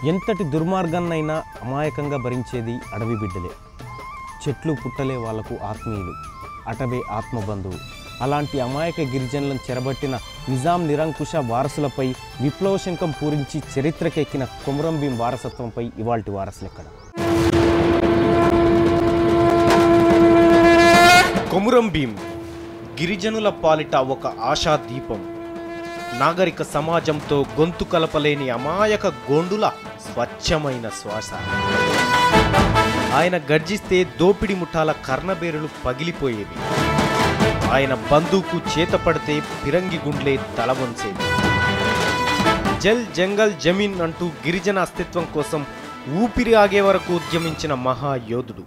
ఎంతటి దుర్మార్గాన్నైనా అమాయకంగా భరించేది అడవి బిడ్డలే చెట్లు పుట్టలే వాళ్లకు ఆత్మీయులు అటవే ఆత్మబంధువు అలాంటి అమాయక గిరిజనులను చెరబట్టిన నిజాం నిరంకుశ వారసులపై విప్లవ శంఖం పూరించి చరిత్రకెక్కిన కొమరం భీం వారసత్వంపై ఇవాల్టి వారసులెక్కడ కొమురం భీం గిరిజనుల పాలిట ఒక ఆశా దీపం నాగరిక సమాజంతో గొంతు కలపలేని అమాయక గోండుల స్వచ్ఛమైన శ్వాస ఆయన గర్జిస్తే దోపిడి ముఠాల కర్ణబేరులు పగిలిపోయేవి ఆయన బందూకు చేత పడితే పిరంగి గుండ్లే తల వంచేది జల్ జంగల్ జమీన్ అంటూ గిరిజన అస్తిత్వం కోసం ఊపిరి ఆగే వరకు ఉద్యమించిన మహాయోధుడు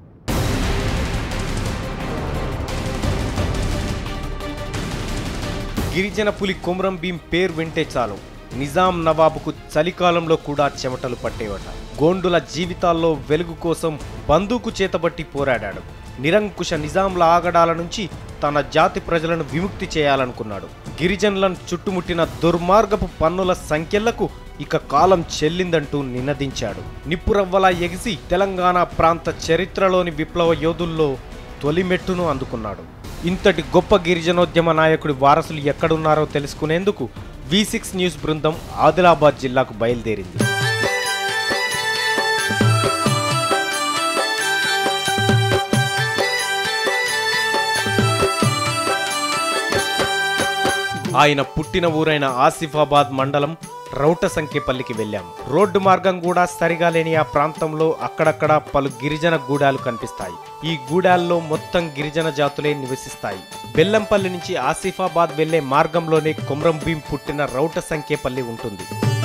గిరిజన పులి కొమరం భీం పేరు వింటే చాలు నిజాం నవాబుకు చలికాలంలో కూడా చెమటలు పట్టేవట గోండుల జీవితాల్లో వెలుగు కోసం బందూకు చేతబట్టి పోరాడాడు నిరంకుశ నిజాంల ఆగడాల నుంచి తన జాతి ప్రజలను విముక్తి చేయాలనుకున్నాడు గిరిజనులను చుట్టుముట్టిన దుర్మార్గపు పన్నుల సంఖ్యలకు ఇక కాలం చెల్లిందంటూ నినదించాడు నిప్పురవ్వలా ఎగిసి తెలంగాణ ప్రాంత చరిత్రలోని విప్లవ యోధుల్లో తొలిమెట్టును అందుకున్నాడు ఇంతటి గొప్ప గిరిజనోద్యమ నాయకుడి వారసులు ఎక్కడున్నారో తెలుసుకునేందుకు వి సిక్స్ న్యూస్ బృందం ఆదిలాబాద్ జిల్లాకు బయలుదేరింది ఆయన పుట్టిన ఊరైన ఆసిఫాబాద్ మండలం రౌట సంఖ్యపల్లికి వెళ్ళాం రోడ్డు మార్గం కూడా సరిగా లేని ఆ ప్రాంతంలో అక్కడక్కడ పలు గిరిజన గూడాలు కనిపిస్తాయి ఈ గూడాల్లో మొత్తం గిరిజన జాతులే నివసిస్తాయి బెల్లంపల్లి నుంచి ఆసిఫాబాద్ వెళ్లే మార్గంలోనే కొమరం భీం పుట్టిన రౌట సంఖ్యపల్లి ఉంటుంది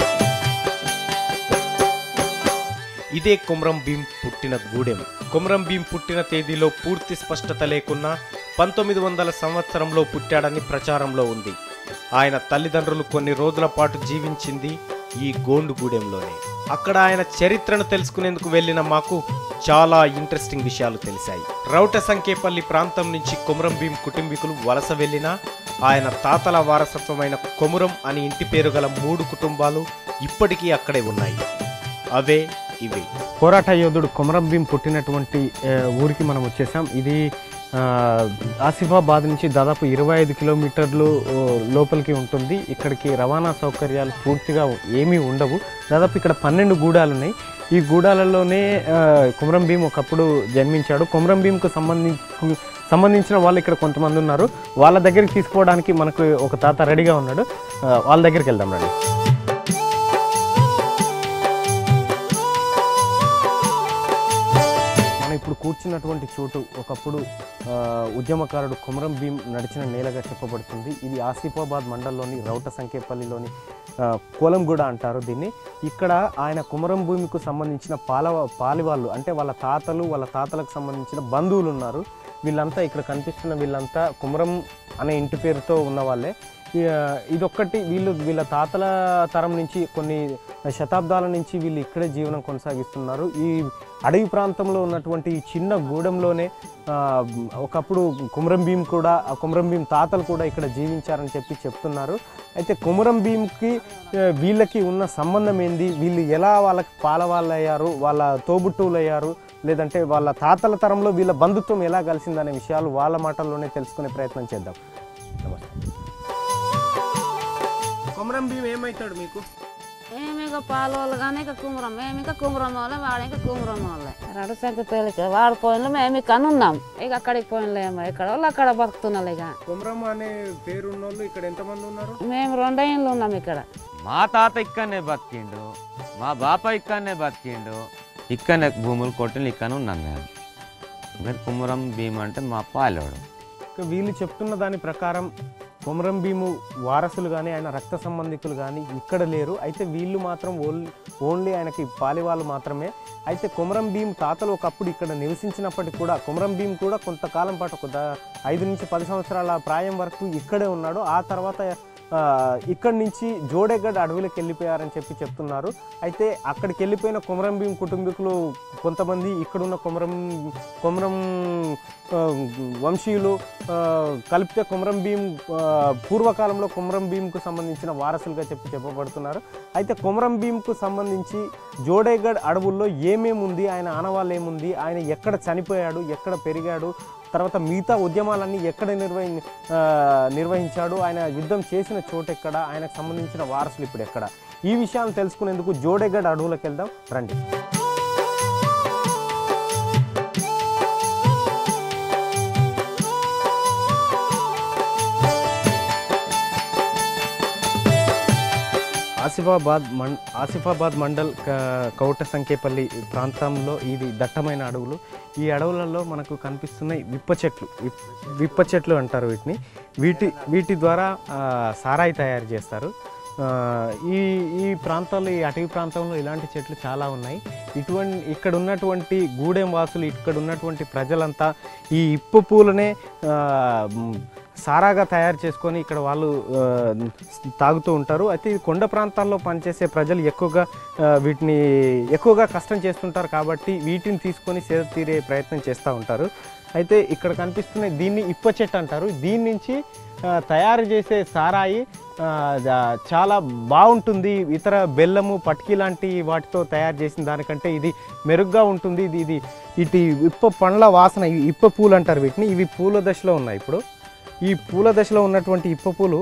ఇదే కొమరం భీం పుట్టిన గూడెం కొమరం భీం పుట్టిన తేదీలో పూర్తి స్పష్టత లేకున్నా పంతొమ్మిది వందల సంవత్సరంలో పుట్టాడని ప్రచారంలో ఉంది ఆయన తల్లిదండ్రులు కొన్ని రోజుల పాటు జీవించింది ఈ గోండుగూడెంలోనే అక్కడ ఆయన చరిత్రను తెలుసుకునేందుకు వెళ్ళిన మాకు చాలా ఇంట్రెస్టింగ్ విషయాలు తెలిసాయి రౌట సంకేపల్లి ప్రాంతం నుంచి కొమరం భీం కుటుంబీకులు వలస వెళ్ళినా ఆయన తాతల వారసత్వమైన కొమురం అని ఇంటి పేరు గల మూడు కుటుంబాలు ఇప్పటికీ అక్కడే ఉన్నాయి అవే ఇవి పోరాట యోధుడు కొమరం భీం పుట్టినటువంటి ఆ, ఊరికి మనం వచ్చేసాం ఇది ఆ, ఆసిఫాబాద్ నుంచి దాదాపు ఇరవై ఐదు కిలోమీటర్లు ఓ, లోపలికి ఉంటుంది ఇక్కడికి రవాణా సౌకర్యాలు పూర్తిగా ఏమీ ఉండవు దాదాపు ఇక్కడ పన్నెండు గూడాలు ఉన్నాయి ఈ గూడాలలోనే ఆ, కొమరం భీం ఒకప్పుడు జన్మించాడు కొమరం భీంకు సంబంధించి సంబంధించిన వాళ్ళు ఇక్కడ కొంతమంది ఉన్నారు వాళ్ళ దగ్గరికి తీసుకోవడానికి మనకు ఒక తాత రెడీగా ఉన్నాడు ఆ, వాళ్ళ దగ్గరికి వెళ్దాం రండి మనం ఇప్పుడు కూర్చున్నటువంటి చోటు ఒకప్పుడు ఆ, ఉద్యమకారుడు కొమరం భీం నడిచిన నేలగా చెప్పబడుతుంది ఇది ఆసిఫాబాద్ మండలంలోని రౌట సంకేపల్లిలోని ఆ, కోలంగూడ అంటారు దీన్ని ఇక్కడ ఆయన కొమరం భూమికి సంబంధించిన పాల పాలివాళ్ళు అంటే వాళ్ళ తాతలు వాళ్ళ తాతలకు సంబంధించిన బంధువులు ఉన్నారు వీళ్ళంతా ఇక్కడ కనిపిస్తున్న వీళ్ళంతా కుమరం అనే ఇంటి పేరుతో ఉన్న వాళ్ళే ఈ, ఆ, ఇదొక్కటి వీళ్ళు వీళ్ళ తాతల తరం నుంచి కొన్ని శతాబ్దాల నుంచి వీళ్ళు ఇక్కడే జీవనం కొనసాగిస్తున్నారు ఈ అడవి ప్రాంతంలో ఉన్నటువంటి ఈ చిన్న గూడెంలోనే ఆ, ఒకప్పుడు కుమరం భీం కూడా ఆ కుమరం భీం తాతలు కూడా ఇక్కడ జీవించారని చెప్పి చెప్తున్నారు అయితే కుమరం భీంకి ఆ, వీళ్ళకి ఉన్న సంబంధం ఏంది వీళ్ళు ఎలా వాళ్ళకి పాలవాళ్ళు అయ్యారు వాళ్ళ తోబుట్టువులు అయ్యారు లేదంటే వాళ్ళ తాతల తరంలో వీళ్ళ బంధుత్వం ఎలా కలిసిందనే విషయాలు వాళ్ళ మాటల్లోనే తెలుసుకునే ప్రయత్నం చేద్దాం నమస్తే కొమరం భీం ఏమవుతాడు మీకు ఏమి ఇక పాలు వాళ్ళు కానీ ఇక కుమరం మేము ఇంకా కుమరం వాళ్ళే వాడు ఇంకా కుమరం వాళ్ళే రెండు సంఖ్య పెళ్ళికి వాడు పోయినలో మేము ఇక్కడ ఉన్నాం ఇక అక్కడికి పోయినలేమో ఇక్కడ వాళ్ళు అక్కడ బతుకుతున్నారు ఇక కొమరం అనే పేరు ఉన్నోళ్ళు ఇక్కడ ఎంతమంది ఉన్నారు మేము రెండేళ్ళు ఉన్నాం ఇక్కడ మా తాత ఇక్కడనే బతికిండు మా బాప ఇక్కడనే బతికిండు ఇక్కడనే భూములు కొట్టిన ఇక్కడనే ఉన్నాం మేము మరి కుమ్మరం భీమ్ అంటే మా పాలోడు ఇక వీళ్ళు చెప్తున్న దాని ప్రకారం కొమరం భీము వారసులు కానీ ఆయన రక్త సంబంధికులు కానీ ఇక్కడ లేరు అయితే వీళ్ళు మాత్రం ఓన్లీ ఓన్లీ ఆయనకి పాలివాళ్ళు మాత్రమే అయితే కొమరం భీం తాతలు ఒకప్పుడు ఇక్కడ నివసించినప్పటికీ కూడా కొమరం భీం కూడా కొంతకాలం పాటు ఒక దా- ఐదు నుంచి పది సంవత్సరాల ప్రాయం వరకు ఇక్కడే ఉన్నాడు ఆ తర్వాత ఆ, ఇక్కడి నుంచి జోడెగడ్ అడవులకు వెళ్ళిపోయారని చెప్పి చెప్తున్నారు అయితే అక్కడికి వెళ్ళిపోయిన కొమరం భీం కుటుంబీకులు కొంతమంది ఇక్కడున్న కొమరం కొమరం ఆ, వంశీయులు ఆ, కలిపితే కొమరం భీం ఆ, పూర్వకాలంలో కొమరం భీంకు సంబంధించిన వారసులుగా చెప్పి చెప్పబడుతున్నారు అయితే కొమరం భీంకు సంబంధించి జోడేగఢ్ అడవుల్లో ఏమేమి ఉంది ఆయన ఆనవాళ్ళు ఏముంది ఆయన ఎక్కడ చనిపోయాడు ఎక్కడ పెరిగాడు తర్వాత మిగతా ఉద్యమాలన్నీ ఎక్కడ నిర్వహి ఆ, నిర్వహించాడు ఆయన యుద్ధం చేసిన చోటు ఎక్కడ ఆయనకు సంబంధించిన వారసులు ఇప్పుడు ఎక్కడ ఈ విషయాలను తెలుసుకునేందుకు జోడేగఢ్ అడవులకు వెళ్దాం రండి ఆసిఫాబాద్ మం ఆసిఫాబాద్ మండల్ క- కౌట సంఖ్యపల్లి ప్రాంతంలో ఇది దట్టమైన అడవులు ఈ అడవులలో మనకు కనిపిస్తున్నాయి విప్ప చెట్లు విప్- విప్ప చెట్లు అంటారు వీటిని వీటి వీటి ద్వారా ఆ, సారాయి తయారు చేస్తారు ఆ, ఈ ఈ ప్రాంతాల్లో ఈ అటవీ ప్రాంతంలో ఇలాంటి చెట్లు చాలా ఉన్నాయి ఇటువంటి ఇక్కడ ఉన్నటువంటి గూడెం వాసులు ఇక్కడ ఉన్నటువంటి ప్రజలంతా ఈ ఇప్ప పూలనే ఆ, మ్, సారాగా తయారు చేసుకొని ఇక్కడ వాళ్ళు ఆ, తాగుతూ ఉంటారు అయితే ఈ కొండ ప్రాంతాల్లో పనిచేసే ప్రజలు ఎక్కువగా ఆ, వీటిని ఎక్కువగా కష్టం చేస్తుంటారు కాబట్టి వీటిని తీసుకొని సేద తీరే ప్రయత్నం చేస్తూ ఉంటారు అయితే ఇక్కడ కనిపిస్తున్న దీన్ని ఇప్ప చెట్టు అంటారు దీని నుంచి ఆ, తయారు చేసే సారాయి ఆ, ద- చాలా బాగుంటుంది ఇతర బెల్లము పటికి లాంటి వాటితో తయారు చేసిన దానికంటే ఇది మెరుగ్గా ఉంటుంది ఇది ఇది ఇటు ఇప్ప పండ్ల వాసన ఈ ఇప్ప పూలు అంటారు వీటిని ఇవి పూల దశలో ఉన్నాయి ఇప్పుడు ఈ పూల దశలో ఉన్నటువంటి ఇప్ప పూలు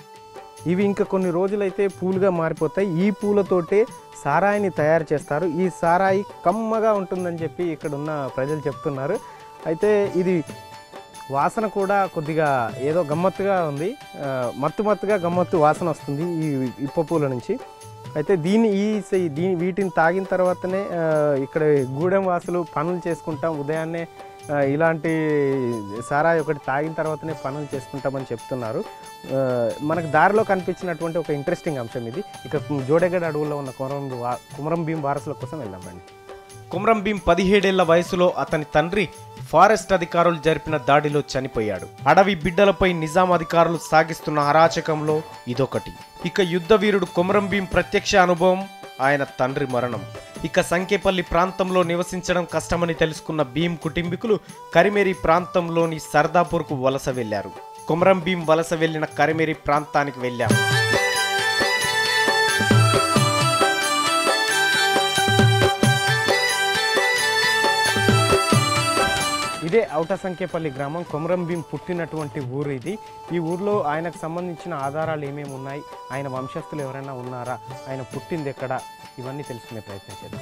ఇవి ఇంకా కొన్ని రోజులైతే పూలుగా మారిపోతాయి ఈ పూలతోటే సారాయిని తయారు చేస్తారు ఈ సారాయి కమ్మగా ఉంటుందని చెప్పి ఇక్కడ ఉన్న ప్రజలు చెప్తున్నారు అయితే ఇది వాసన కూడా కొద్దిగా ఏదో గమ్మత్తుగా ఉంది ఆ, మత్తు మత్తుగా గమ్మత్తు వాసన వస్తుంది ఈ ఇప్ప పూల నుంచి అయితే దీన్ని ఈ స- దీని వీటిని తాగిన తర్వాతనే ఆ, ఇక్కడ గూడెం వాసులు పనులు చేసుకుంటాం ఉదయాన్నే ఆ, ఇలాంటి సారాయి ఒకటి తాగిన తర్వాతనే పనులు చేసుకుంటామని చెప్తున్నారు ఆ, మనకు దారిలో కనిపించినటువంటి ఒక ఇంట్రెస్టింగ్ అంశం ఇది ఇక జోడెగడ్ అడవుల్లో ఉన్న కుమరం వా- కుమరం భీం వారసుల కోసం వెళ్దామండి కుమరం భీం పదిహేడేళ్ల వయసులో అతని తండ్రి ఫారెస్ట్ అధికారులు జరిపిన దాడిలో చనిపోయాడు అడవి బిడ్డలపై నిజాం అధికారులు సాగిస్తున్న అరాచకంలో ఇదొకటి ఇక యుద్ధ వీరుడు కుమరం భీం ప్రత్యక్ష అనుభవం ఆయన తండ్రి మరణం ఇక సంకేపల్లి ప్రాంతంలో నివసించడం కష్టమని తెలుసుకున్న భీం కుటుంబీకులు కరిమేరి ప్రాంతంలోని సర్దాపూర్కు వలస వెళ్లారు కుమరం భీం వలస వెళ్లిన కరిమేరి ప్రాంతానికి వెళ్ళాం ఇదే ఔట సంఖ్యపల్లి గ్రామం కొమరం భీం పుట్టినటువంటి ఊరు ఇది ఈ ఊర్లో ఆయనకు సంబంధించిన ఆధారాలు ఏమేమి ఉన్నాయి ఆయన వంశస్థులు ఎవరైనా ఉన్నారా ఆయన పుట్టింది ఎక్కడ ఇవన్నీ తెలుసుకునే ప్రయత్నం చేద్దాం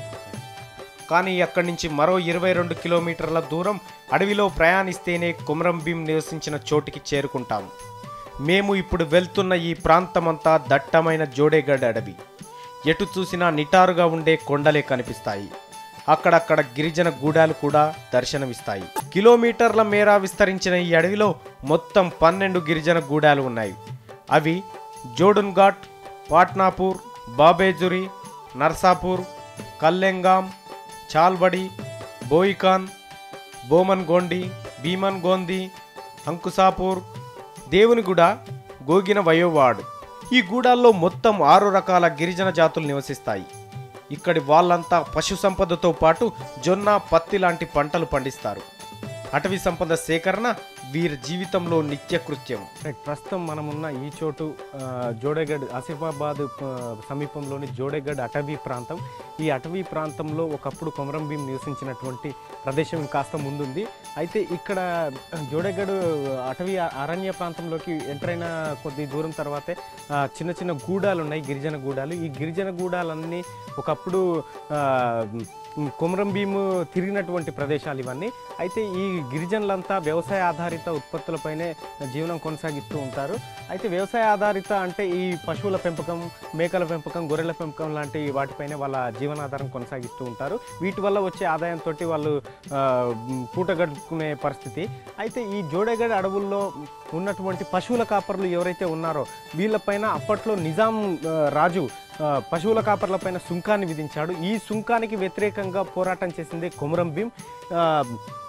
కానీ అక్కడి నుంచి మరో ఇరవై రెండు కిలోమీటర్ల దూరం అడవిలో ప్రయాణిస్తేనే కుమరం భీం నివసించిన చోటికి చేరుకుంటాం మేము ఇప్పుడు వెళ్తున్న ఈ ప్రాంతమంతా దట్టమైన జోడేగడ్ అడవి ఎటు చూసినా నిటారుగా ఉండే కొండలే కనిపిస్తాయి అక్కడక్కడ గిరిజన గూడాలు కూడా దర్శనమిస్తాయి కిలోమీటర్ల మేర విస్తరించిన ఈ అడవిలో మొత్తం పన్నెండు గిరిజన గూడాలు ఉన్నాయి అవి జోడున్ ఘాట్ పాట్నాపూర్ బాబేజురి నర్సాపూర్ కల్లెంగాం చాల్బడి బోయికాన్ బోమన్ గోండి భీమన్ గోంది అంకుసాపూర్ దేవునిగూడ గోగిన వయోవాడు ఈ గూడాల్లో మొత్తం ఆరు రకాల గిరిజన జాతులు నివసిస్తాయి ఇక్కడి వాళ్ళంతా పశు సంపదతో పాటు జొన్న పత్తి లాంటి పంటలు పండిస్తారు అటవీ సంపద సేకరణ వీరి జీవితంలో నిత్యకృత్యం రైట్ ప్రస్తుతం మనమున్న ఈ చోటు ఆ, జోడేగఢ్ ఆసిఫాబాద్ ఆ, సమీపంలోని జోడేగఢ్ అటవీ ప్రాంతం ఈ అటవీ ప్రాంతంలో ఒకప్పుడు కొమరం భీం నివసించినటువంటి ప్రదేశం కాస్త ముందుంది అయితే ఇక్కడ జోడేగఢ్ అటవీ అరణ్య ప్రాంతంలోకి ఎంటర్ అయిన కొద్ది దూరం తర్వాతే ఆ, చిన్న చిన్న గూడాలు ఉన్నాయి గిరిజన గూడాలు ఈ గిరిజన గూడాలన్నీ ఒకప్పుడు ఆ, ఉమ్, కొమరం భీము తిరిగినటువంటి ప్రదేశాలు ఇవన్నీ అయితే ఈ గిరిజనులంతా వ్యవసాయ ఆధారిత ఉత్పత్తులపైనే జీవనం కొనసాగిస్తూ ఉంటారు అయితే వ్యవసాయ ఆధారిత అంటే ఈ పశువుల పెంపకం మేకల పెంపకం గొర్రెల పెంపకం లాంటి వాటిపైనే వాళ్ళ జీవనాధారం కొనసాగిస్తూ ఉంటారు వీటి వల్ల వచ్చే ఆదాయంతో వాళ్ళు ఆ, ఉమ్, పూట గడుపుకునే పరిస్థితి అయితే ఈ జోడేగఢ్ అడవుల్లో ఉన్నటువంటి పశువుల కాపర్లు ఎవరైతే ఉన్నారో వీళ్ళపైన అప్పట్లో నిజాం ఆ, రాజు ఆ, పశువుల కాపర్లపైన సుంకాన్ని విధించాడు ఈ సుంకానికి వ్యతిరేకంగా పోరాటం చేసింది కొమురం భీం ఆ,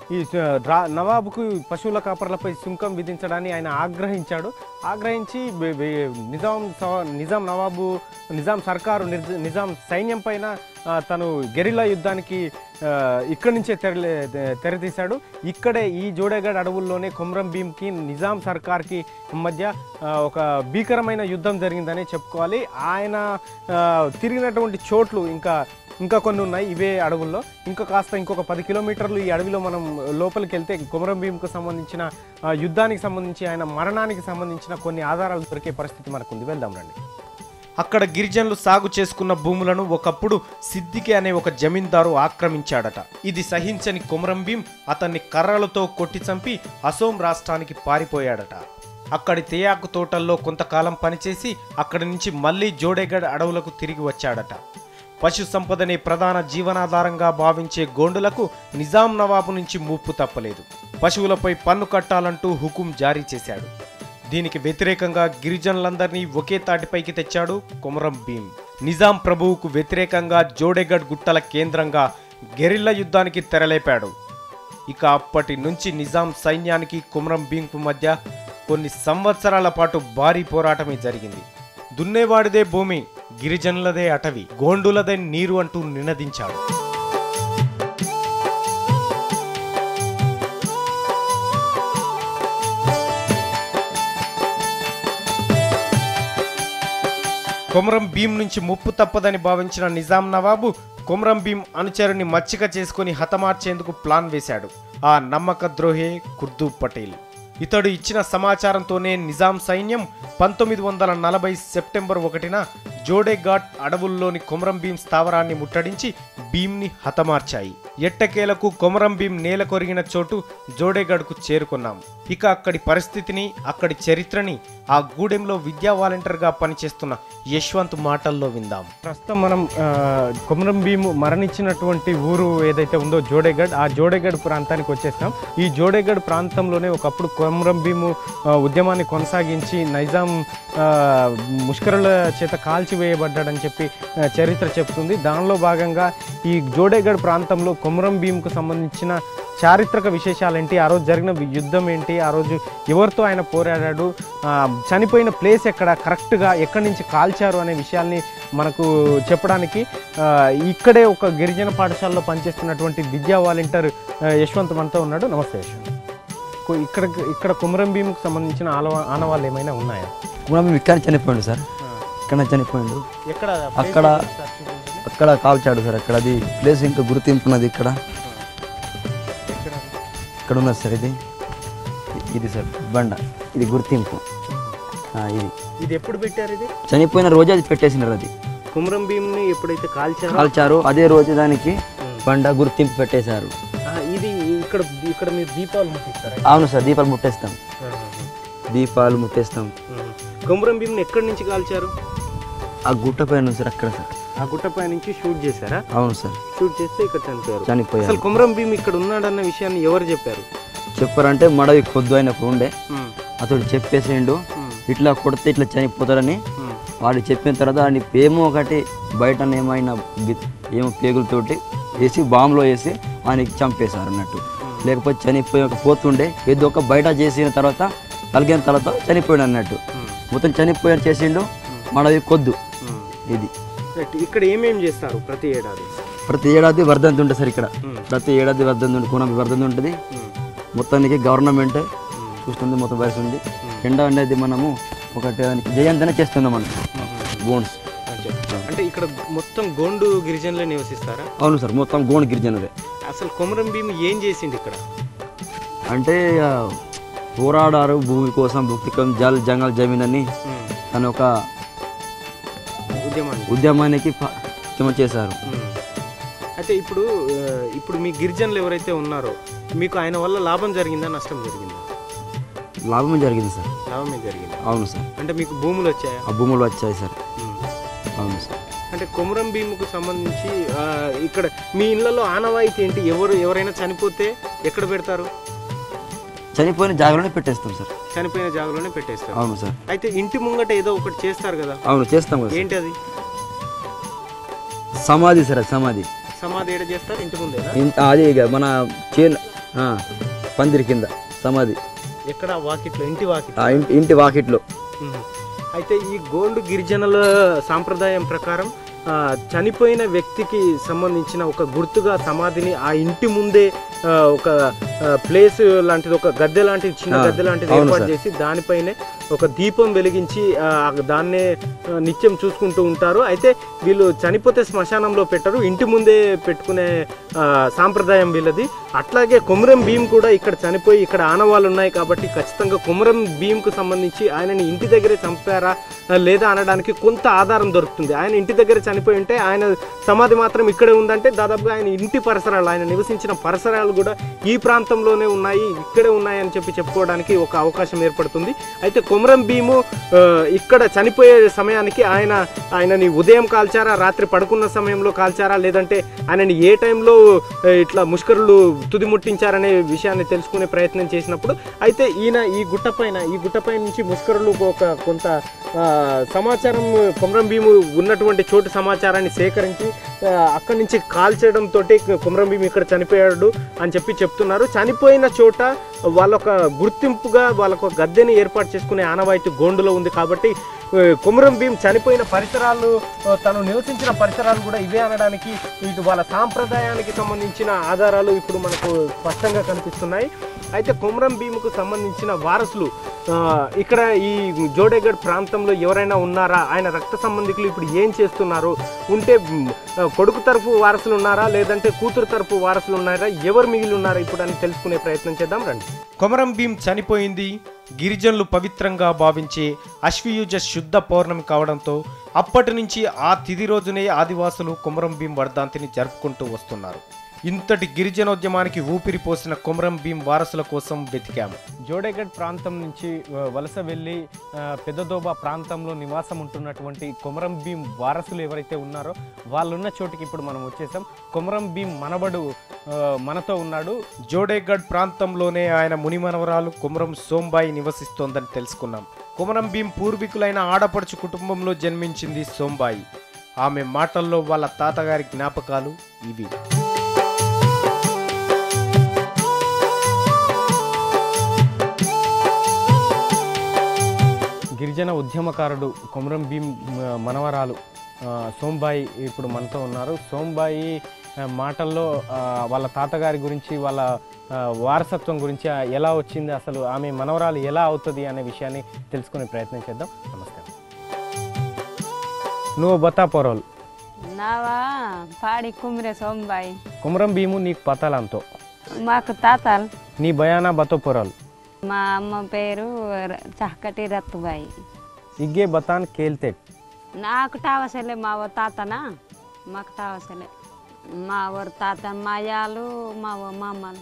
ఈ స- రా- నవాబుకు పశువుల కాపర్లపై సుంకం విధించడాన్ని ఆయన ఆగ్రహించాడు ఆగ్రహించి బె- బె- నిజాం సవ- నిజాం నవాబు నిజాం సర్కారు నిజ- నిజాం సైన్యం పైన ఆ, తను గెరిల్లా యుద్ధానికి ఆ, ఇక్కడి నుంచే తెరలే తెరతీశాడు ఇక్కడే ఈ జోడేగఢ్ అడవుల్లోనే కొమ్రం భీమ్కి నిజాం సర్కార్కి మధ్య ఆ, ఒక భీకరమైన యుద్ధం జరిగిందనే చెప్పుకోవాలి ఆయన ఆ, తిరిగినటువంటి చోట్లు ఇంకా ఇంకా కొన్ని ఉన్నాయి ఇవే అడవుల్లో ఇంకా కాస్త ఇంకొక పది కిలోమీటర్లు ఈ అడవిలో మనం లోపలికి వెళ్తే కొమరం భీంకు సంబంధించిన ఆ, యుద్ధానికి సంబంధించి ఆయన మరణానికి సంబంధించిన కొన్ని ఆధారాలు దొరికే పరిస్థితి మనకుంది వెళ్దాం రండి అక్కడ గిరిజనులు సాగు చేసుకున్న భూములను ఒకప్పుడు సిద్దికి అనే ఒక జమీందారు ఆక్రమించాడట ఇది సహించని కొమరం భీం అతన్ని కర్రలతో కొట్టి చంపి అసోం రాష్ట్రానికి పారిపోయాడట అక్కడి తేయాకు తోటల్లో కొంతకాలం పనిచేసి అక్కడి నుంచి మళ్ళీ జోడేగఢ్ అడవులకు తిరిగి వచ్చాడట పశు సంపదనే ప్రధాన జీవనాధారంగా భావించే గోండులకు నిజాం నవాబు నుంచి ముప్పు తప్పలేదు పశువులపై పన్ను కట్టాలంటూ హుకుం జారీ చేశాడు దీనికి వ్యతిరేకంగా గిరిజనులందరినీ ఒకే తాటిపైకి తెచ్చాడు కొమరం భీం నిజాం ప్రభువుకు వ్యతిరేకంగా జోడేగఢ్ గుట్టల కేంద్రంగా గెరిల్లా యుద్ధానికి తెరలేపాడు ఇక అప్పటి నుంచి నిజాం సైన్యానికి కుమరం భీంకు మధ్య కొన్ని సంవత్సరాల పాటు భారీ పోరాటమే జరిగింది దున్నేవాడిదే భూమి గిరిజనులదే అటవి గోండులదే నీరు అంటూ నినదించాడు కొమరం భీం నుంచి ముప్పు తప్పదని భావించిన నిజాం నవాబు కొమరం భీం అనుచరుని మచ్చిక చేసుకుని హతమార్చేందుకు ప్లాన్ వేశాడు ఆ నమ్మక ద్రోహే కుర్దూ పటేల్ ఇతడు ఇచ్చిన సమాచారంతోనే నిజాం సైన్యం పంతొమ్మిది వందల నలభై సెప్టెంబర్ ఒకటిన జోడేఘాట్ అడవుల్లోని కొమరం భీం స్థావరాన్ని ముట్టడించి భీంని హతమార్చాయి ఎట్టకేలకు కొమరం భీం నేల కొరిగిన చోటు జోడేగఢ్కు చేరుకున్నాం ఇక అక్కడి పరిస్థితిని అక్కడి చరిత్రని ఆ గూడెంలో విద్యా వాలంటీర్గా పనిచేస్తున్న యశ్వంత్ మాటల్లో విందాం ప్రస్తుతం మనం ఆ, కొమరం భీము మరణించినటువంటి ఊరు ఏదైతే ఉందో జోడేగఢ్ ఆ జోడేగఢ్ ప్రాంతానికి వచ్చేస్తాం ఈ జోడేగఢ్ ప్రాంతంలోనే ఒకప్పుడు కొమరం భీము ఆ, ఉద్యమాన్ని కొనసాగించి నైజాం ఆ, ముష్కరుల చేత కాల్చివేయబడ్డాడని చెప్పి ఆ, చరిత్ర చెప్తుంది దానిలో భాగంగా ఈ జోడేగఢ్ ప్రాంతంలో కొమరం భీముకు సంబంధించిన చారిత్రక విశేషాలు ఏంటి ఆ రోజు జరిగిన యుద్ధం ఏంటి ఆ రోజు ఎవరితో ఆయన పోరాడాడు ఆ, చనిపోయిన ప్లేస్ ఎక్కడ కరెక్ట్గా ఎక్కడి నుంచి కాల్చారు అనే విషయాల్ని మనకు చెప్పడానికి ఆ, ఇక్కడే ఒక గిరిజన పాఠశాలలో పనిచేస్తున్నటువంటి విద్యా వాలంటీర్ ఆ, యశ్వంత్ మనతో ఉన్నాడు నమస్తే యశ్వంత్ కొ- ఇక్కడ ఇక్కడ కుమరం భీముకు సంబంధించిన ఆనవా ఆనవాళ్ళు ఏమైనా ఉన్నాయా మనం ఇక్కడ చనిపోయిండు సార్ ఇక్కడ చనిపోయిండు ఎక్కడ అక్కడ అక్కడ కాల్చాడు సార్ అక్కడ అది ప్లేస్ ఇంకా గుర్తింపు ఉన్నది ఇక్కడ ఇక్కడ ఉన్నది సార్ ఇది ఇది సార్ బండ ఇది గుర్తింపు ఆ, ఇది ఇది ఎప్పుడు పెట్టారు ఇది చనిపోయిన రోజు అది పెట్టేసినారు అది కుమరం భీముని ఎప్పుడైతే కాల్చారో కాల్చారు అదే రోజు దానికి బండ గుర్తింపు పెట్టేశారు ఆ, ఇది ఇక్కడ ఇక్కడ మీరు దీపాలు ముట్టిస్తారా అవును సార్ దీపాలు ముట్టేస్తాం దీపాలు ముట్టేస్తాం కుమరం భీముని ఎక్కడి నుంచి కాల్చారు ఆ గుట్ట పైన ఉంది సార్ అక్కడ సార్ ఆ గుట్టపై నుంచి షూట్ చేశారా అవును సార్ షూట్ చేస్తే ఇక్కడ చనిపోయారు చనిపోయారు అసలు కుమరం భీమ్ ఇక్కడ ఉన్నాడన్న విషయాన్ని ఎవరు చెప్పారు చెప్పారంటే మడవి కొద్దు అయినప్పుడు ఉండే అతడు చెప్పేసిండు ఇట్లా కొడితే ఇట్లా చనిపోతారని వాడు చెప్పిన తర్వాత వాడిని ఏమో ఒకటి బయట ఏమైనా గి- ఏమో పేగులతోటి వేసి బాంబులో వేసి ఆయనకి చంపేశారు అన్నట్టు లేకపోతే చనిపోయి పోతుండే ఏదో ఒక బయట చేసిన తర్వాత కలిగిన తర్వాత చనిపోయాడు అన్నట్టు మొత్తం చనిపోయాడు చేసిండు మడవి కొద్దు ఇది ఇక్కడ ఏమేం చేస్తారు ప్రతి ఏడాది ప్రతి ఏడాది వర్ధంతి ఉంటుంది సార్ ఇక్కడ ప్రతి ఏడాది వర్ధంతి ఉంటుంది కోణం వర్ధంతి ఉంటుంది మొత్తానికి గవర్నమెంట్ చూస్తుంది మొత్తం వయసు ఉంది ఎండ అనేది మనము ఒకటి దానికి జయంతనే చేస్తున్నాం మనం బోన్స్ అంటే ఇక్కడ మొత్తం గోండు గిరిజనులే నివసిస్తారా అవును సార్ మొత్తం గోండ్ గిరిజనులే అసలు కొమరం భీమ్ ఏం చేసిండు ఇక్కడ అంటే ఆ, పోరాడారు భూమి కోసం భుక్తికం జల్ జంగల్ జమీన్ అని తన ఒక ఉద్యమాన్ని ఉద్యమానికి ప- ఉద్యమం చేశారు అయితే ఇప్పుడు ఆ, ఇప్పుడు మీ గిరిజనులు ఎవరైతే ఉన్నారో మీకు ఆయన వల్ల లాభం జరిగిందా నష్టం జరిగిందా లాభం జరిగింది సార్ లాభమే జరిగింది అవును సార్ అంటే మీకు భూములు వచ్చాయా ఆ భూములు వచ్చాయి సార్ అవును సార్ అంటే కొమరం భీముకు సంబంధించి ఆ, ఇక్కడ మీ ఇళ్లలో ఆనవాయితీ ఏంటి ఎవరు ఎవరైనా చనిపోతే ఎక్కడ పెడతారు చనిపోయిన జాగాలోనే పెట్టేస్తాం సార్ చనిపోయిన జాగలోనే పెట్టేస్తారు అవును సార్ అయితే ఇంటి ముంగట ఏదో ఒకటి చేస్తారు కదా అవును చేస్తాం కదా సార్. ఏంటి అది సమాధి సార్ అది సమాధి సమాధి ఏడ చేస్తారు ఇంటి ముందేనా ఇంత అది ఇక మన చేను ఆ, పందిరి కింద సమాధి ఎక్కడ వాకిట్లో ఇంటి వాకిట్లో ఆ ఇంటి ఇంటి వాకిట్లో మ్మ్. అయితే ఈ గోండు గిరిజనుల సాంప్రదాయం ప్రకారం ఆ, చనిపోయిన వ్యక్తికి సంబంధించిన ఒక గుర్తుగా సమాధిని ఆ ఇంటి ముందే ఆ, ఒక ఆ, ప్లేస్ లాంటిది ఒక గద్దె లాంటిది చిన్న ఆ, గద్దె లాంటిది అవును ఏర్పాటు సార్. చేసి దానిపైనే ఒక దీపం వెలిగించి ఆ, దాన్నే ఆ, నిత్యం చూసుకుంటూ ఉంటారు అయితే వీళ్ళు చనిపోతే శ్మశానంలో పెట్టరు ఇంటి ముందే పెట్టుకునే ఆ, సాంప్రదాయం వీళ్ళది అట్లాగే కొమరం భీం కూడా ఇక్కడ చనిపోయి ఇక్కడ ఆనవాళ్ళు ఉన్నాయి కాబట్టి ఖచ్చితంగా కొమరం భీంకు సంబంధించి ఆయనని ఇంటి దగ్గరే చంపారా ఆ, లేదా అనడానికి కొంత ఆధారం దొరుకుతుంది ఆయన ఇంటి దగ్గర చనిపోయి ఉంటే ఆయన సమాధి మాత్రం ఇక్కడే ఉందంటే దాదాపుగా ఆయన ఇంటి పరిసరాలు ఆయన నివసించిన పరిసరాలు కూడా ఈ ప్రాంతంలోనే ఉన్నాయి ఇక్కడే ఉన్నాయి అని చెప్పి చెప్పుకోవడానికి ఒక అవకాశం ఏర్పడుతుంది అయితే కొమరం భీము ఆ, ఇక్కడ చనిపోయే సమయానికి ఆయన ఆయనని ఉదయం కాల్చారా రాత్రి పడుకున్న సమయంలో కాల్చారా లేదంటే ఆయనని ఏ టైంలో ఆ, ఇట్లా ముష్కరులు తుది ముట్టించారనే విషయాన్ని తెలుసుకునే ప్రయత్నం చేసినప్పుడు అయితే ఈయన ఈ గుట్టపైన ఈ గుట్టపై నుంచి ముష్కరులు ఒక కొంత ఆ, సమాచారం కొమరం భీము ఉన్నటువంటి చోటు సమాచారాన్ని సేకరించి ఆ, అక్కడి నుంచి కాల్చడం తోటి కొమరం భీము ఇక్కడ చనిపోయాడు అని చెప్పి చెప్తున్నారు చనిపోయిన చోట వాళ్ళొక గుర్తింపుగా వాళ్ళొక గద్దెని ఏర్పాటు చేసుకునే ఆనవాయితీ గోండులో ఉంది కాబట్టి ఆ, కొమరం భీం చనిపోయిన పరిసరాలు ఆ, తను నివసించిన పరిసరాలు కూడా ఇవే అనడానికి ఇటు వాళ్ళ సాంప్రదాయానికి సంబంధించిన ఆధారాలు ఇప్పుడు మనకు స్పష్టంగా కనిపిస్తున్నాయి అయితే కొమరం భీముకు సంబంధించిన వారసులు ఆ, ఇక్కడ ఈ జోడేగఢ్ ప్రాంతంలో ఎవరైనా ఉన్నారా ఆయన రక్త సంబంధికులు ఇప్పుడు ఏం చేస్తున్నారు ఉంటే మ్, ఆ, కొడుకు తరఫు వారసులు ఉన్నారా లేదంటే కూతురు తరఫు వారసులు ఉన్నారా ఎవరు మిగిలి ఉన్నారా ఇప్పుడు అని తెలుసుకునే ప్రయత్నం చేద్దాం రండి కొమరం భీం చనిపోయింది గిరిజనులు పవిత్రంగా భావించే అశ్వయుజ శుద్ధ పౌర్ణమి కావడంతో అప్పటి నుంచి ఆ తిది రోజునే ఆదివాసులు కొమరం భీం వర్ధంతిని జరుపుకుంటూ వస్తున్నారు ఇంతటి గిరిజనోద్యమానికి ఊపిరి పోసిన కొమరం భీం వారసుల కోసం వెతికాము జోడేగఢ్ ప్రాంతం నుంచి ఆ, వలస వెళ్ళి ఆ, పెద్దదోబా ప్రాంతంలో నివాసం ఉంటున్నటువంటి కొమరం భీం వారసులు ఎవరైతే ఉన్నారో వాళ్ళున్న చోటికి ఇప్పుడు మనం వచ్చేసాం కొమరం భీం మనవడు ఆ, మనతో ఉన్నాడు జోడేగఢ్ ప్రాంతంలోనే ఆయన ముని మనవరాలు కొమరం సోంబాయి నివసిస్తోందని తెలుసుకున్నాం కొమరం భీం పూర్వీకులైన ఆడపడుచు కుటుంబంలో జన్మించింది సోంబాయి ఆమె మాటల్లో వాళ్ళ తాతగారి జ్ఞాపకాలు ఇవి గిరిజన ఉద్యమకారుడు కొమరం భీం మ- మనవరాలు ఆ, సోంబాయి ఇప్పుడు మనతో ఉన్నారు సోంబాయి ఆ, మాటల్లో ఆ, వాళ్ళ తాతగారి గురించి వాళ్ళ ఆ, వారసత్వం గురించి ఆ, ఎలా వచ్చింది అసలు ఆమె మనవరాలు ఎలా అవుతుంది అనే విషయాన్ని తెలుసుకునే ప్రయత్నం చేద్దాం నమస్కారం నువ్వు బతా పొరవల్ నావా పాడి కుమ్రే సోంబాయి కొమరం భీము నీకు పతాలంతో మాకు తాతలు నీ భయానా బతో పొరవల్ మా అమ్మ పేరు ర- చహకటి రత్తుబాయి ఇగ్గే బతాన్ కేల్తెట్ నాకు టావసలే మా ఓ తాతనా మాకు టావసలే మా ఊరు తాత మాయాలు మా ఓ మామలు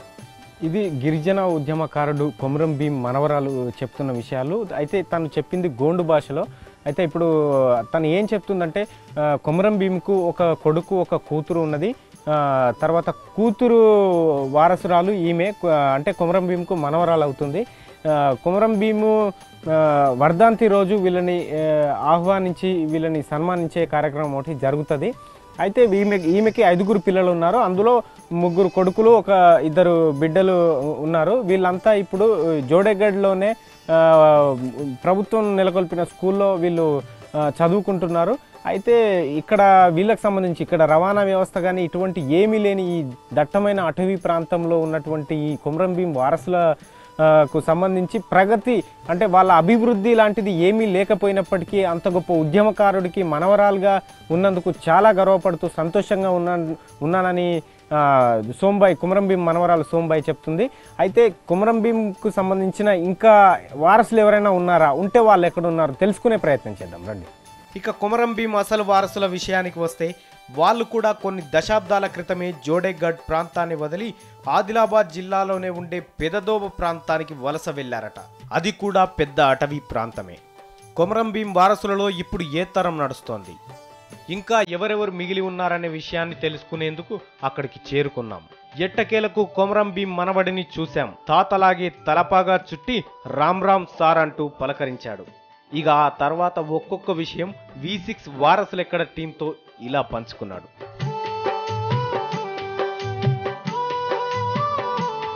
ఇది గిరిజన ఉద్యమకారుడు కొమరం భీం మనవరాలు చెప్తున్న విషయాలు అయితే తను చెప్పింది గోండు భాషలో అయితే ఇప్పుడు తను ఏం చెప్తుందంటే ఆ, కొమరం భీంకు ఒక కొడుకు ఒక కూతురు ఉన్నది ఆ, తర్వాత కూతురు వారసురాలు ఈమె కు- అంటే కొమరం భీంకు మనవరాలు అవుతుంది ఆ, కొమరం భీము ఆ, వర్ధంతి రోజు వీళ్ళని ఆ, ఆహ్వానించి వీళ్ళని సన్మానించే కార్యక్రమం ఒకటి జరుగుతుంది అయితే ఈమె ఈమెకి ఐదుగురు పిల్లలు ఉన్నారు అందులో ముగ్గురు కొడుకులు ఒక ఇద్దరు బిడ్డలు ఉన్నారు వీళ్ళంతా ఇప్పుడు జోడేగఢ్లోనే ఆ, ప్రభుత్వం నెలకొల్పిన స్కూల్లో వీళ్ళు ఆ, చదువుకుంటున్నారు అయితే ఇక్కడ వీళ్ళకి సంబంధించి ఇక్కడ రవాణా వ్యవస్థ కానీ ఇటువంటి ఏమీ లేని ఈ దట్టమైన అటవీ ప్రాంతంలో ఉన్నటువంటి ఈ కొమరం భీం వారసుల ఆ, కు సంబంధించి ప్రగతి అంటే వాళ్ళ అభివృద్ధి లాంటిది ఏమీ లేకపోయినప్పటికీ అంత గొప్ప ఉద్యమకారుడికి మనవరాలుగా ఉన్నందుకు చాలా గర్వపడుతూ సంతోషంగా ఉన్నా ఉన్నానని ఆ, సోంబాయి కుమరం భీం మనవరాలు సోంబాయి చెప్తుంది అయితే కుమరం భీంకు సంబంధించిన ఇంకా వారసులు ఎవరైనా ఉన్నారా ఉంటే వాళ్ళు ఎక్కడ ఉన్నారు తెలుసుకునే ప్రయత్నం చేద్దాం రండి ఇక కొమరం భీం అసలు వారసుల విషయానికి వస్తే వాళ్ళు కూడా కొన్ని దశాబ్దాల క్రితమే జోడేగఢ్ ప్రాంతాన్ని వదిలి ఆదిలాబాద్ జిల్లాలోనే ఉండే పెదదోబ ప్రాంతానికి వలస వెళ్లారట అది కూడా పెద్ద అటవీ ప్రాంతమే కొమరం భీం వారసులలో ఇప్పుడు ఏ తరం నడుస్తోంది ఇంకా ఎవరెవరు మిగిలి ఉన్నారనే విషయాన్ని తెలుసుకునేందుకు అక్కడికి చేరుకున్నాం ఎట్టకేలకు కొమరం భీం మనవడిని చూశాం తాతలాగే తలపాగా చుట్టి రామ్ రామ్ సార్ అంటూ పలకరించాడు ఇక ఆ తర్వాత ఒక్కొక్క విషయం వి సిక్స్ వారసులెక్కడ టీంతో ఇలా పంచుకున్నాడు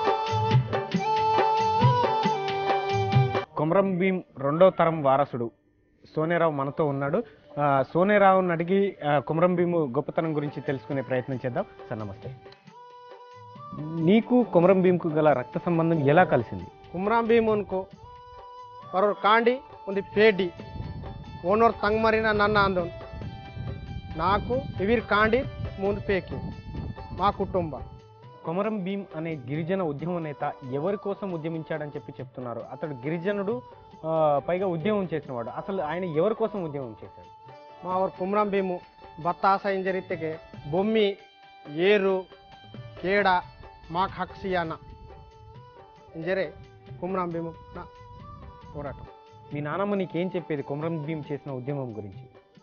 కొమరం భీం రెండో తరం వారసుడు సోనేరావు మనతో ఉన్నాడు ఆ, సోనేరావుని అడిగి ఆ, కొమరం భీము గొప్పతనం గురించి తెలుసుకునే ప్రయత్నం చేద్దాం సార్ నమస్తే నీకు కొమరం భీంకు గల రక్త సంబంధం ఎలా కలిసింది ಕುಮ್ರಾಂ ಭೀಮ್ ಉನ್ಕು ಬರೋರ್ ಕಾಂಡಿ ಒಂದು ಪೇಡಿ ಓನೋರ್ ತಂಗ್ ಮರಿನ ನನ್ನ ಅಂದೋನ್ నాకు ఇవిర్ కాండి ముందు పేకి మా కుటుంబ కొమరం భీం అనే గిరిజన ఉద్యమ నేత ఎవరి కోసం ఉద్యమించాడని చెప్పి చెప్తున్నారు అతడు గిరిజనుడు ఆ, పైగా ఉద్యమం చేసినవాడు అసలు ఆయన ఎవరి కోసం ఉద్యమం చేశాడు మా ఊరు కుమ్రాం భీము బత్తాస ఇంజరిత్తెಗೆ బొమ్మి ఏరు కేడ మాకు హక్సియాన ఇంజరే కుమ్రాం భీము నా పోరాటం మీ నానమ్మ నీకేం చెప్పేది కొమరం భీం చేసిన ఉద్యమం గురించి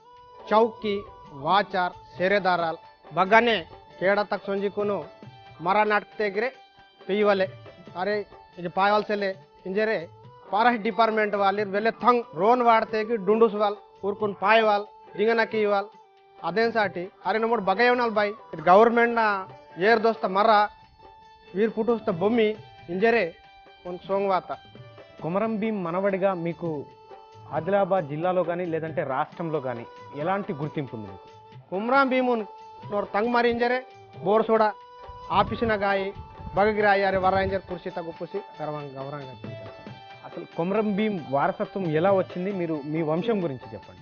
ಚೌಕಿ ವಾಚಾರ್ ಸೇರೆದಾರಾಲ್ ಬಗ್ಗನೆ ಕೇಡ ತಕ್ ಸೊಂಜಿಕುನು ಮರ ನಾಟಕ ತೆಗ್ರೆ పియ్యవలే అరే ఇది పాయవలసలే ఇంజరే ఫారెస్ట్ డిపార్ట్మెంట్ వాళ్ళు వెళ్ళే థంగ్ రోన్ వాడితేకి డుండుస్ వాళ్ళు ఊరుకుని పాయ వాళ్ళు దింగనకి ఇవ్వాలి అదేం సాటి అరే నమ్ముడు బగయ్య ఉన్నారు బాయ్ ఇది గవర్నమెంట్ ఏర్ దోస్త మర్ర వీరు పుట్టుస్త బొమ్మి ఇంజరే ಒಂದು సోంగ్వాత కొమరం భీం మనవడిగా మీకు ఆదిలాబాద్ జిల్లాలో కానీ లేదంటే రాష్ట్రంలో కానీ ఎలాంటి గుర్తింపు ఉంది మీకు ಕುಮ್ರಾಂ ಭೀಮುನ್ ನೋಡ್ ತಂಗ್ ಮಾರಿ ಇಂಜರೆ ಬೋರ್ ಸೋಡ ಆಫೀಸಿನ ಗಾಯಿ ಬಗಗಿರಾಯಿ ಅರೆ ವರ ಇಂಜರ್ ಕುರ್ಸಿ ತಗೋ ಕುಸಿ ಗರ್ವಂಗ ಗೌರಂಗ అసలు కొమరం భీం వారసత్వం ఎలా వచ్చింది మీరు మీ వంశం గురించి చెప్పండి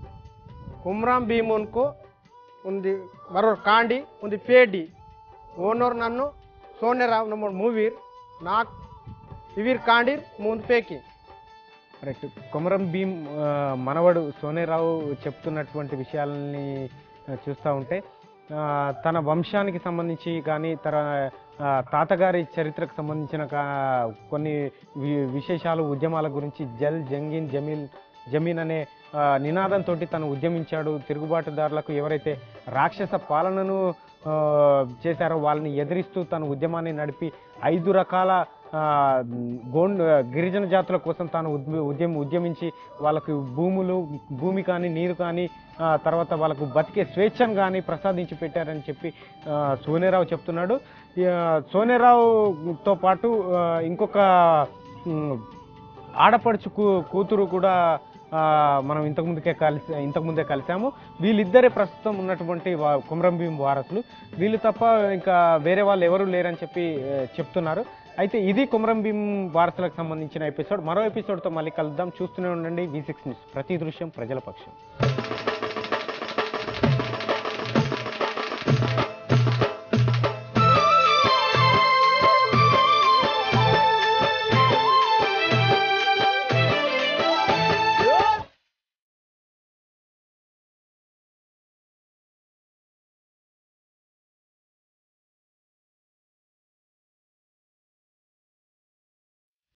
కుమ్రాం భీమున్కు ఉంది మరొక కాండి ఉంది పేడి ఓనర్ నన్ను సోన్యరావు నమ్మ మూవీర్ నాకు ఇవీర్ కాండి ముందు పేకి రైట్ కొమరం భీం ఆ, మనవడు సోనేరావు చెప్తున్నటువంటి విషయాలని చూస్తూ ఉంటే ఆ, తన వంశానికి సంబంధించి కానీ తన ఆ, తాతగారి చరిత్రకు సంబంధించిన కా- కొన్ని వి- విశేషాలు ఉద్యమాల గురించి జల్ జంగిన్ జమీన్ జమీన్ అనే ఆ, నినాదంతో తను ఉద్యమించాడు తిరుగుబాటుదారులకు ఎవరైతే రాక్షస పాలనను ఆ, చేశారో వాళ్ళని ఎదిరిస్తూ తన ఉద్యమాన్ని నడిపి ఐదు రకాల ఆ, గోండ్ గిరిజన జాతుల కోసం తాను ఉద్య- ఉద్యమ ఉద్యమించి వాళ్ళకు భూములు భూమి కానీ నీరు కానీ ఆ, తర్వాత వాళ్ళకు బతికే స్వేచ్ఛను కానీ ప్రసాదించి పెట్టారని చెప్పి ఆ, సోనేరావు చెప్తున్నాడు ఈ, ఆ, సోనేరావుతో పాటు ఆ, ఇంకొక ఉమ్, ఆడపడుచు కూ కూతురు కూడా ఆ, మనం ఇంతకుముందుకే కలిసి ఇంతకుముందే కలిసాము వీళ్ళిద్దరే ప్రస్తుతం ఉన్నటువంటి వా- కుమరం భీం వారసులు వీళ్ళు తప్ప ఇంకా వేరే వాళ్ళు ఎవరు లేరని చెప్పి ఆ, చెప్తున్నారు అయితే ఇది కుమరం భీం వారసులకు సంబంధించిన ఎపిసోడ్ మరో ఎపిసోడ్తో మళ్ళీ కలుద్దాం చూస్తూనే ఉండండి వి సిక్స్ న్యూస్ ప్రతి దృశ్యం ప్రజల పక్షం